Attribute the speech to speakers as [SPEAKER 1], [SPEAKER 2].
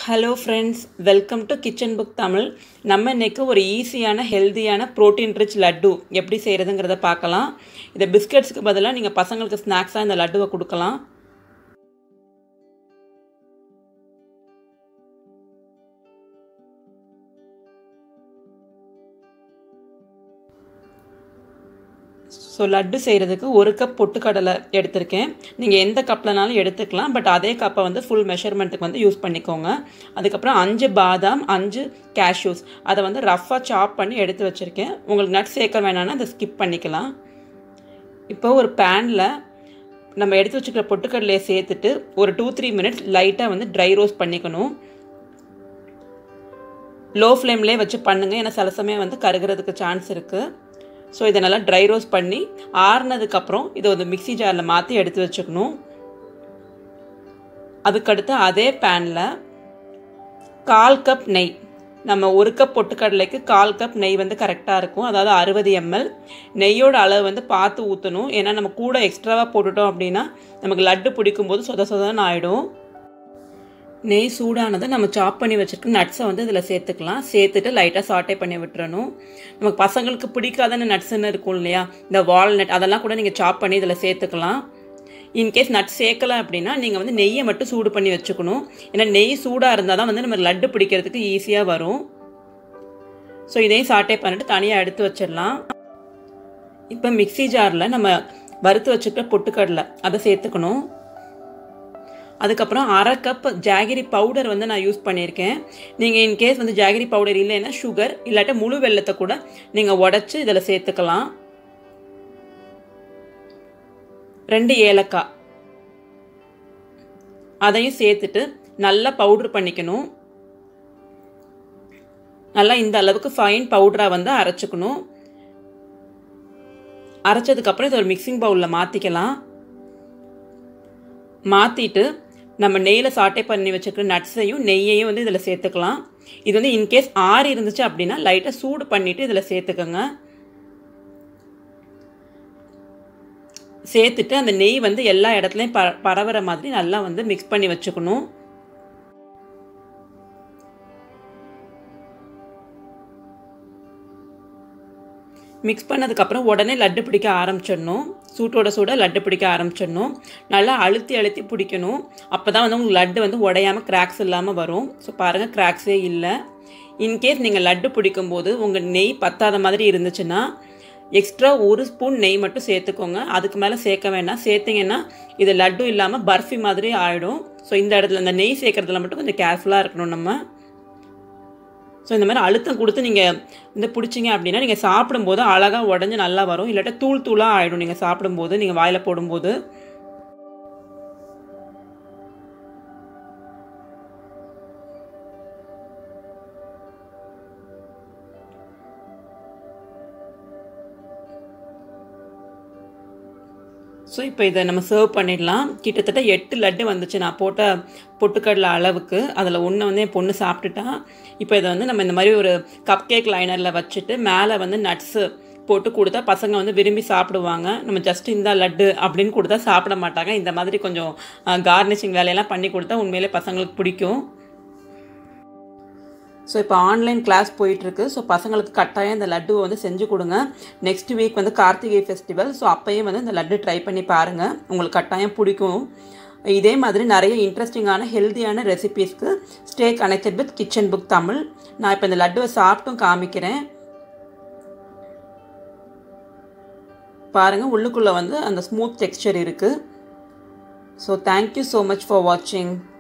[SPEAKER 1] hello friends welcome to kitchen book Tamil நம்ம இன்னைக்கு ஒரு ஈஸியான ஹெல்தியான ப்ரோட்டீன் ரிச் லட்டு எப்படி செய்கிறதுங்கிறத பார்க்கலாம் இதை பிஸ்கட்ஸ்க்கு பதிலாக நீங்கள் பசங்களுக்கு ஸ்நாக்ஸாக இந்த லட்டுவை கொடுக்கலாம் ஸோ லட்டு செய்கிறதுக்கு ஒரு கப் பொட்டுக்கடலை எடுத்திருக்கேன் நீங்கள் எந்த கப்லனாலும் எடுத்துக்கலாம் பட் அதே கப்பை வந்து ஃபுல் மெஷர்மெண்ட்டுக்கு வந்து யூஸ் பண்ணிக்கோங்க அதுக்கப்புறம் அஞ்சு பாதாம் அஞ்சு கேஷ்யூஸ் அதை வந்து ரஃப்பாக சாப் பண்ணி எடுத்து வச்சுருக்கேன் உங்களுக்கு நட்ஸ் சேர்க்க வேணாம்னா அதை ஸ்கிப் பண்ணிக்கலாம் இப்போ ஒரு பேனில் நம்ம எடுத்து வச்சுக்கிற பொட்டுக்கடலையை சேர்த்துட்டு ஒரு டூ த்ரீ மினிட்ஸ் லைட்டாக வந்து ட்ரை ரோஸ்ட் பண்ணிக்கணும் லோ ஃப்ளேம்லேயே வச்சு பண்ணுங்கள் ஏன்னா சில சமயம் வந்து கருகிறதுக்கு சான்ஸ் இருக்குது ஸோ இதை நல்லா ட்ரை ரோஸ்ட் பண்ணி ஆறுனதுக்கப்புறம் இதை வந்து மிக்சி ஜாரில் மாற்றி எடுத்து வச்சுக்கணும் அதுக்கடுத்து அதே பேனில் கால் கப் நெய் நம்ம ஒரு கப் பொட்டுக்கடலைக்கு கால் கப் நெய் வந்து கரெக்டாக இருக்கும் அதாவது அறுபது எம்எல் நெய்யோட அளவு வந்து பார்த்து ஊற்றணும் ஏன்னா நம்ம கூட எக்ஸ்ட்ராவாக போட்டுட்டோம் அப்படின்னா நமக்கு லட்டு பிடிக்கும்போது சொத சொதன்னு ஆகிடும் நெய் சூடானதை நம்ம சாப் பண்ணி வச்சுருக்க நட்ஸை வந்து இதில் சேர்த்துக்கலாம் சேர்த்துட்டு லைட்டாக சாட்டே பண்ணி விட்டுறணும் நமக்கு பசங்களுக்கு பிடிக்காதான நட்ஸுன்னு இருக்கும் இல்லையா இந்த வால்நட் அதெல்லாம் கூட நீங்கள் சாப் பண்ணி இதில் சேர்த்துக்கலாம் இன்கேஸ் நட்ஸ் சேர்க்கல அப்படின்னா நீங்கள் வந்து நெய்யை மட்டும் சூடு பண்ணி வச்சுக்கணும் ஏன்னா நெய் சூடாக இருந்தால் தான் வந்து நம்ம லட்டு பிடிக்கிறதுக்கு ஈஸியாக வரும் ஸோ இதையும் சாட்டே பண்ணிட்டு தனியாக எடுத்து வச்சிடலாம் இப்போ மிக்சி ஜாரில் நம்ம வறுத்து வச்சுக்கிற பொட்டுக்கடலை அதை சேர்த்துக்கணும் அதுக்கப்புறம் அரை கப் ஜாகிரி பவுடர் வந்து நான் யூஸ் பண்ணியிருக்கேன் நீங்கள் இன்கேஸ் வந்து ஜாகிரி பவுடர் இல்லைன்னா சுகர் இல்லாட்ட முழு வெள்ளத்தை கூட நீங்கள் உடச்சி இதில் சேர்த்துக்கலாம் ரெண்டு ஏலக்காய் அதையும் சேர்த்துட்டு நல்லா பவுட்ரு பண்ணிக்கணும் நல்லா இந்த அளவுக்கு ஃபைன் பவுடராக வந்து அரைச்சிக்கணும் அரைச்சதுக்கப்புறம் இதை ஒரு மிக்சிங் பவுலில் மாற்றிக்கலாம் மாற்றிட்டு நம்ம நெய்யில் சாட்டை பண்ணி வச்சுருக்கிற நட்ஸையும் நெய்யையும் வந்து இதில் சேர்த்துக்கலாம் இது வந்து இன்கேஸ் ஆறு இருந்துச்சு அப்படின்னா லைட்டாக சூடு பண்ணிவிட்டு இதில் சேர்த்துக்கோங்க சேர்த்துட்டு அந்த நெய் வந்து எல்லா இடத்துலையும் ப பரவுற மாதிரி நல்லா வந்து மிக்ஸ் பண்ணி வச்சுக்கணும் மிக்ஸ் பண்ணதுக்கப்புறம் உடனே லட்டு பிடிக்க ஆரம்பிச்சிடணும் சூட்டோட சூட லட்டு பிடிக்க ஆரம்பிச்சிடணும் நல்லா அழுத்தி அழுத்தி பிடிக்கணும் அப்போ தான் வந்து உங்களுக்கு லட்டு வந்து உடையாமல் கிராக்ஸ் இல்லாமல் வரும் ஸோ பாருங்கள் கிராக்ஸே இல்லை இன்கேஸ் நீங்கள் லட்டு பிடிக்கும்போது உங்கள் நெய் பத்தாத மாதிரி இருந்துச்சுன்னா எக்ஸ்ட்ரா ஒரு ஸ்பூன் நெய் மட்டும் சேர்த்துக்கோங்க அதுக்கு மேலே சேர்க்க வேண்டாம் சேர்த்திங்கன்னா இது லட்டு இல்லாமல் பர்ஃபி மாதிரி ஆகிடும் ஸோ இந்த இடத்துல இந்த நெய் சேர்க்குறதுல மட்டும் கொஞ்சம் கேர்ஃபுல்லாக இருக்கணும் நம்ம ஸோ இந்த மாதிரி அழுத்தம் கொடுத்து நீங்கள் வந்து பிடிச்சிங்க அப்படின்னா நீங்கள் சாப்பிடும்போது அழகாக உடஞ்சி நல்லா வரும் இல்லாட்ட தூள் தூளாக ஆகிடும் நீங்கள் சாப்பிடும்போது நீங்கள் வாயில் போடும்போது ஸோ இப்போ இதை நம்ம சர்வ் பண்ணிடலாம் கிட்டத்தட்ட எட்டு லட்டு வந்துச்சு நான் போட்ட பொட்டுக்கடலை அளவுக்கு அதில் ஒன்று வந்து என் பொண்ணு சாப்பிட்டுட்டா இப்போ இதை வந்து நம்ம இந்த மாதிரி ஒரு கப் கேக் லைனரில் வச்சுட்டு மேலே வந்து நட்ஸு போட்டு கொடுத்தா பசங்க வந்து விரும்பி சாப்பிடுவாங்க நம்ம ஜஸ்ட் இந்த லட்டு அப்படின்னு கொடுத்தா சாப்பிட மாட்டாங்க இந்த மாதிரி கொஞ்சம் கார்னிஷிங் வேலையெல்லாம் பண்ணி கொடுத்தா உண்மையிலே பசங்களுக்கு பிடிக்கும் ஸோ இப்போ ஆன்லைன் கிளாஸ் போயிட்டுருக்கு ஸோ பசங்களுக்கு கட்டாயம் இந்த லட்டுவை வந்து செஞ்சு கொடுங்க நெக்ஸ்ட் வீக் வந்து கார்த்திகை ஃபெஸ்டிவல் ஸோ அப்போயும் வந்து இந்த லட்டு ட்ரை பண்ணி பாருங்கள் உங்களுக்கு கட்டாயம் பிடிக்கும் இதே மாதிரி நிறைய இன்ட்ரெஸ்டிங்கான ஹெல்த்தியான ரெசிபீஸ்க்கு stay connected with kitchen book Tamil நான் இப்போ இந்த லட்டுவை சாப்பிட்டும் காமிக்கிறேன் பாருங்கள் உள்ளுக்குள்ளே வந்து அந்த ஸ்மூத் டெக்ஸ்சர் இருக்குது so thank you so much for வாட்சிங்